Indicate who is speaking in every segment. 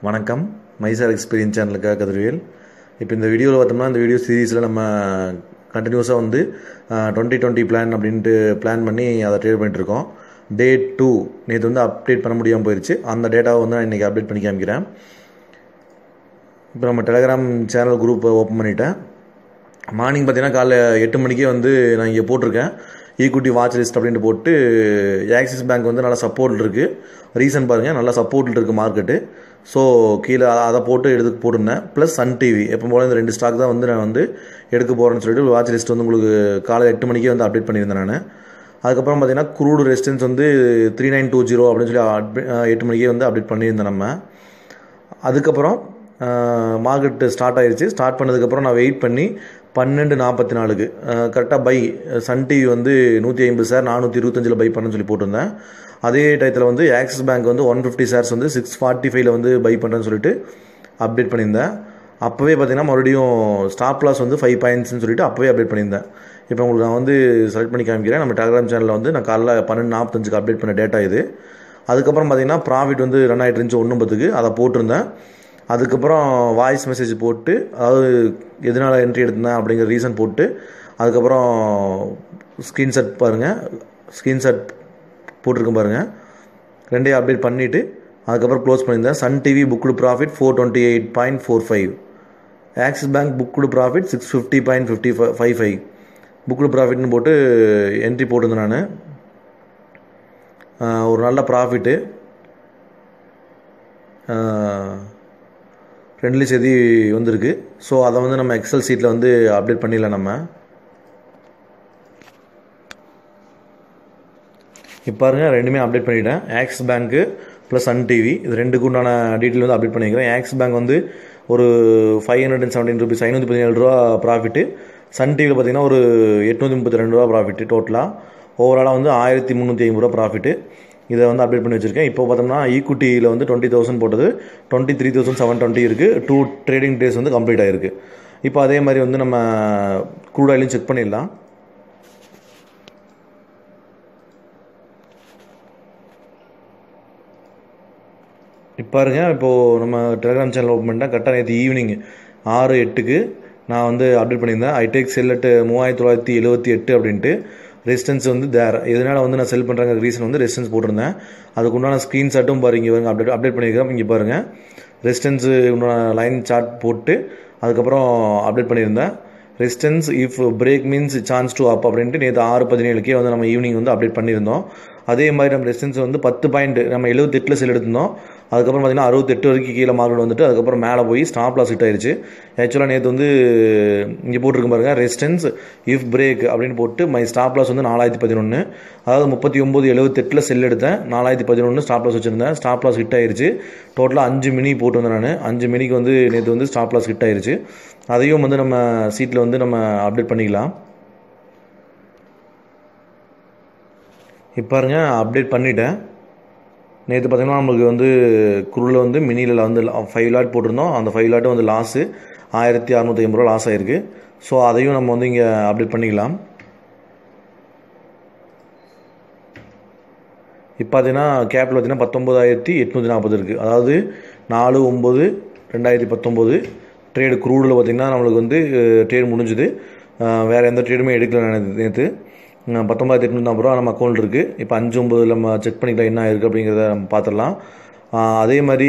Speaker 1: வணக்கம் மைசார் எக்ஸ்பீரியன்ஸ் சேனலுக்காக கதிர்வேல் இப்போ இந்த வீடியோவில் பார்த்தோம்னா இந்த வீடியோ சீரீஸில் நம்ம கண்டினியூஸாக வந்து டுவெண்ட்டி டுவெண்ட்டி பிளான் அப்படின்ட்டு பிளான் பண்ணி அதை ட்ரேட் பண்ணிட்டுருக்கோம் டே டூ நேற்று வந்து அப்டேட் பண்ண முடியாமல் போயிடுச்சு அந்த டேட்டாவை வந்து நான் இன்றைக்கி அப்டேட் பண்ணி காமிக்கிறேன் இப்போ நம்ம டெலகிராம் சேனல் குரூப்பை ஓப்பன் பண்ணிட்டேன் மார்னிங் பார்த்தீங்கன்னா காலைல எட்டு மணிக்கே வந்து நான் இங்கே போட்டிருக்கேன் ஈக்குட்டி வாட்ச் லிஸ்ட் அப்படின்ட்டு போட்டு ஆக்சிஸ் பேங்க் வந்து நல்லா சப்போர்ட் இருக்குது ரீசன் பாருங்கள் நல்லா சப்போர்ட்டில் இருக்குது மார்க்கெட்டு ஸோ கீழே அதை போட்டு எடுத்து போட்டிருந்தேன் ப்ளஸ் சன் டிவி எப்போ போல இந்த ரெண்டு ஸ்டாக் தான் வந்து நான் வந்து எடுக்க போகிறேன்னு சொல்லிட்டு வாட்ச் லிஸ்ட் வந்து உங்களுக்கு காலையில் எட்டு மணிக்கே வந்து அப்டேட் பண்ணியிருந்தேன் நான் அதுக்கப்புறம் பார்த்தீங்கன்னா குரூடு ரெசிஸ்டன்ஸ் வந்து த்ரீ நைன் டூ ஜீரோ அப்படின்னு சொல்லி update- எட்டு மணிக்கே வந்து அப்டேட் பண்ணியிருந்தேன் நம்ம அதுக்கப்புறம் மார்க்கெட் ஸ்டார்ட் ஆயிருச்சு ஸ்டார்ட் பண்ணதுக்கப்புறம் நான் வெயிட் பண்ணி பன்னெண்டு நாற்பத்தி நாலுக்கு கரெக்டாக பை சன் டிவி வந்து நூற்றி ஐம்பது சார் நானூற்றி இருபத்தஞ்சில் பை பண்ணேன்னு சொல்லி போட்டிருந்தேன் அதே டயத்தில் வந்து ஆக்சிஸ் பேங்க் வந்து ஒன் ஃபிஃப்டி ஷேர்ஸ் வந்து சிக்ஸ் ஃபார்ட்டி ஃபைவ்ல வந்து பை பண்ணுறேன்னு சொல்லிட்டு அப்டேட் பண்ணியிருந்தேன் அப்போவே பார்த்தீங்கன்னா மறுபடியும் ஸ்டாப் லாஸ் வந்து ஃபைவ் பாயிண்ட்ஸ்னு சொல்லிட்டு அப்போவே அப்டேட் பண்ணியிருந்தேன் இப்போ உங்களுக்கு நான் வந்து செலக்ட் பண்ணி காமிக்கிறேன் நம்ம டெலிகிராம் சேனலில் வந்து நான் காலைல பன்னெண்டு நாற்பத்தஞ்சுக்கு அப்டேட் பண்ண டேட்டா இது அதுக்கப்புறம் பார்த்தீங்கன்னா ப்ராஃபிட் வந்து ரன் ஆகிட்டு இருந்துச்சு ஒன்றும் பத்துக்கு அதை போட்டிருந்தேன் அதுக்கப்புறம் வாய்ஸ் மெசேஜ் போட்டு அதாவது எதனால் என்ட்ரி எடுத்தேன் அப்படிங்கிற ரீசன் போட்டு அதுக்கப்புறம் ஸ்க்ரீன்ஷாட் பாருங்கள் ஸ்க்ரீன்ஷாட் போட்டிருக்கேன் பாருங்கள் ரெண்டையும் அப்டேட் பண்ணிவிட்டு அதுக்கப்புறம் க்ளோஸ் பண்ணியிருந்தேன் Sun TV booked profit four twenty eight point four five Axis bank booked profit six fifty point fifty five five booked ப்ராஃபிட்னு போட்டு என்ட்ரி போட்டிருந்தேன் நான் ஒரு நல்ல ப்ராஃபிட்டு ரெண்டுலேயும் செய்தி வந்திருக்கு ஸோ அதை வந்து நம்ம எக்ஸல் சீட்டில் வந்து அப்டேட் பண்ணிடலாம் நம்ம இப்போ பாருங்க ரெண்டுமே அப்டேட் பண்ணிட்டேன் ஆக்சிஸ் பேங்க்கு ப்ளஸ் சன் டிவி இது ரெண்டுக்கு உண்டான டீட்டெயில் வந்து அப்டேட் பண்ணிக்கிறேன் ஆக்சிஸ் பேங்க் வந்து ஒரு five hundred and seventeen rupees ஐநூற்றி பதினேழு ரூபா ப்ராஃபிட்டு சன் டிவியில் பார்த்தீங்கன்னா ஒரு எட்நூற்றி முப்பத்தி ரெண்டு ரூபா ப்ராஃபிட்டு டோட்டலாக ஓவராலாக வந்து ஆயிரத்தி முந்நூற்றி ஐம்பது ரூபா ப்ராஃபிட்டு இதை வந்து அப்டேட் பண்ணி வச்சிருக்கேன் இப்போ பார்த்தோம்னா ஈக்குட்டியில் வந்து டுவெண்ட்டி தௌசண்ட் போட்டது twenty three thousand seven twenty இருக்குது டூ ட்ரேடிங் டேஸ் வந்து கம்ப்ளீட் ஆயிருக்கு இப்போ அதே மாதிரி வந்து நம்ம க்ரூட் ஆயிலையும் செக் பண்ணிடலாம் இப்போ பாருங்க இப்போது நம்ம டெலிகிராம் சேனல் ஓப்பன் பண்ணிட்டேன் கரெக்டாக நேற்று ஈவினிங் ஆறு எட்டுக்கு நான் வந்து அப்டேட் பண்ணியிருந்தேன் ஐடெக் செல்லட்டு மூவாயிரத்தி தொள்ளாயிரத்தி எழுபத்தி எட்டு அப்படின்ட்டு ரெசிஸ்டன்ஸ் வந்து தேர் இதனால் வந்து நான் செல் பண்ணுறங்க ரீசன் வந்து ரெசிஸ்டன்ஸ் போட்டிருந்தேன் அதுக்கு உண்டான ஸ்க்ரீன்ஷாட்டும் பாருங்க இங்கே பாருங்க அப்டேட் அப்டேட் பண்ணியிருக்கேன் இங்கே பாருங்கள் ரெசிஸ்டன்ஸு உண்டான லைன் சார்ட் போட்டு அதுக்கப்புறம் அப்டேட் பண்ணியிருந்தேன் resistance if break means chance to up அப்படின்ட்டு நேற்று ஆறு பதினேழுக்கே வந்து நம்ம ஈவினிங் வந்து அப்டேட் பண்ணியிருந்தோம் அதே மாதிரி நம்ம ரெசிஸ்டன்ஸ் வந்து பத்து பாயிண்ட் நம்ம எழுபத்தெட்டில் செல் எடுத்திருந்தோம் அதுக்கப்புறம் பார்த்தீங்கன்னா அறுபத்தெட்டு வரைக்கும் கீழே மார்க்கெட் வந்துட்டு அதுக்கப்புறம் மேலே போய் ஸ்டாப் லாஸ் ஹிட் ஆயிருச்சு ஆக்சுவலாக நேற்று வந்து இங்கே போட்டிருக்க பாருங்க ரெசிஸ்டன்ஸ் இஃப் பிரேக் அப்படின்னு போட்டு மை ஸ்டாப் லாஸ் வந்து நாலாயிரத்தி பதினொன்று அதாவது முப்பத்தி ஒம்பது எழுபத்தெட்டில் செல் எடுத்தேன் நாலாயிரத்தி பதினொன்று ஸ்டாப் லாஸ் வச்சுருந்தேன் ஸ்டாப் லாஸ் ஹிட் ஆயிருச்சு டோட்டலாக அஞ்சு மினி போட்டிருந்தேன் நான் அஞ்சு மினிக்கு வந்து நேற்று வந்து ஸ்டாப் லாஸ் ஹிட் ஆயிருச்சு அதையும் வந்து நம்ம சீட்டில் வந்து நம்ம அப்டேட் பண்ணிக்கலாம் இப்போ பாருங்க அப்டேட் பண்ணிட்டேன் நேற்று பார்த்தீங்கன்னா நம்மளுக்கு வந்து குருவில் வந்து மினியில் வந்து ஃபைவ் லாட் போட்டிருந்தோம் அந்த ஃபைவ் லாட்டும் வந்து லாஸு ஆயிரத்தி அறநூற்றி ஐம்பது ரூபா லாஸ் ஆயிருக்கு ஸோ அதையும் நம்ம வந்து இங்கே அப்டேட் பண்ணிக்கலாம் இப்போ பார்த்தீங்கன்னா கேபில் பார்த்தீங்கன்னா பத்தொம்பதாயிரத்தி எட்நூற்றி நாற்பது இருக்குது அதாவது நாலு ஒம்பது ரெண்டாயிரத்தி பத்தொம்போது ட்ரேடு குரூடில் பார்த்தீங்கன்னா நம்மளுக்கு வந்து ட்ரேட் முடிஞ்சுது வேறு எந்த ட்ரேடுமே எடுக்கல நான் நேற்று பத்தொம்பதாயிரத்தி எட்நூற்றி நாற்பது ரூபா நம்ம அக்கௌண்ட் இருக்குது இப்போ அஞ்சு ஒம்பது நம்ம செக் பண்ணிக்கலாம் என்ன இருக்குது அப்படிங்கிறத நம்ம பார்த்துடலாம் அதே மாதிரி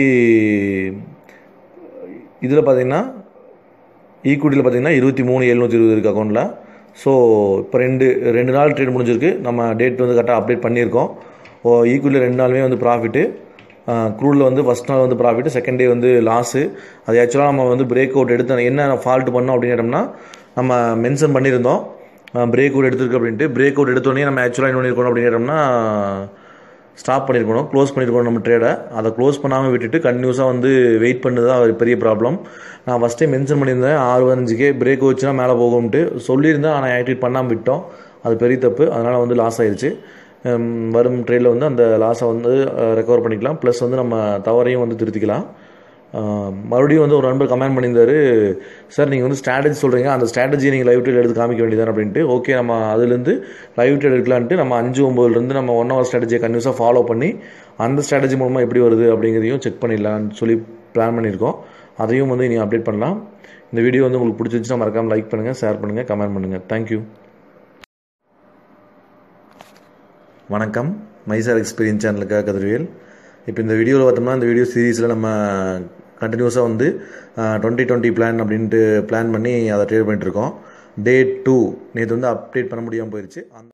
Speaker 1: இதில் பார்த்தீங்கன்னா ஈக்குவிட்டியில் பார்த்தீங்கன்னா இருபத்தி மூணு எழுநூற்றி இருபது இருக்குது அக்கௌண்ட்டில் ஸோ இப்போ ரெண்டு ரெண்டு நாள் ட்ரேட் முடிஞ்சிருக்கு நம்ம டேட் வந்து கரெக்டாக அப்டேட் பண்ணியிருக்கோம் ஓ ஈக்குவிட்டியில் ரெண்டு நாளுமே வந்து ப்ராஃபிட்டு க்ரூடில் வந்து ஃபஸ்ட் நாள் வந்து ப்ராஃபிட்டு செகண்ட் டே வந்து லாஸு அது ஆக்சுவலாக நம்ம வந்து பிரேக் அவுட் எடுத்து என்ன ஃபால்ட் பண்ணோம் அப்படின்னு கேட்டோம்னா நம்ம மென்ஷன் பண்ணியிருந்தோம் பிரேக் அவுட் எடுத்திருக்கு அப்படின்ட்டு பிரேக் அவுட் எடுத்தோடனே நம்ம ஆக்சுவலாக என்ன பண்ணியிருக்கணும் அப்படின்னு கேட்டோம்னா ஸ்டாப் பண்ணியிருக்கணும் க்ளோஸ் பண்ணியிருக்கணும் நம்ம ட்ரேடை அதை க்ளோஸ் பண்ணாமல் விட்டுட்டு கண்டினியூஸாக வந்து வெயிட் பண்ணது தான் ஒரு பெரிய ப்ராப்ளம் நான் ஃபஸ்ட்டே மென்ஷன் பண்ணியிருந்தேன் ஆறு பதினஞ்சுக்கே பிரேக் வச்சுனா மேலே போகும்ட்டு சொல்லியிருந்தேன் ஆனால் ஆக்டிவேட் பண்ணாமல் விட்டோம் அது பெரிய தப்பு அதனால் வந்து லாஸ் ஆயிடுச்சு வரும் ட்ரேடில் வந்து அந்த லாஸை வந்து ரெக்கவர் பண்ணிக்கலாம் ப்ளஸ் வந்து நம்ம தவறையும் வந்து திருத்திக்கலாம் ஆஹ் மறுபடியும் வந்து ஒரு நண்பர் கமெண்ட் பண்ணியிருந்தாரு சார் நீங்கள் வந்து ஸ்ட்ராட்டஜி சொல்கிறீங்க அந்த ஸ்ட்ராட்டஜி நீங்கள் லைவ் ட்ரேட் எடுத்து காமிக்க வேண்டியதான் அப்படின்ட்டு ஓகே நம்ம அதுலேருந்து லைவ் ட்ரேட் எடுக்கலான்ட்டு நம்ம அஞ்சு ஒம்போதுலேருந்து நம்ம ஒன் ஹவர் ஸ்ட்ராட்டஜியை கன்யூஸாக ஃபாலோ பண்ணி அந்த ஸ்ட்ராட்டஜி மூலமாக எப்படி வருது அப்படிங்கிறதையும் செக் பண்ணிடலாம்னு சொல்லி பிளான் பண்ணியிருக்கோம் அதையும் வந்து நீங்கள் அப்டேட் பண்ணலாம் இந்த வீடியோ வந்து உங்களுக்கு பிடிச்சிருந்துச்சுன்னா மறக்காமல் லைக் பண்ணுங்கள் ஷேர் பண்ணுங்கள் கமெண்ட் பண்ணுங்கள் தேங்க்யூ வணக்கம் மைசார் எக்ஸ்பீரியன்ஸ் சேனலுக்காக கதிர்வேல் இப்போ இந்த வீடியோவில் பார்த்தோம்னா இந்த வீடியோ சீரீஸில் நம்ம கண்டினியூஸாக வந்து டுவெண்ட்டி டுவெண்ட்டி பிளான் அப்படின்ட்டு பிளான் பண்ணி அதை ட்ரேட் பண்ணிட்டு இருக்கோம் டே டூ நேற்று வந்து அப்டேட் பண்ண முடியாமல் போயிடுச்சு அந்த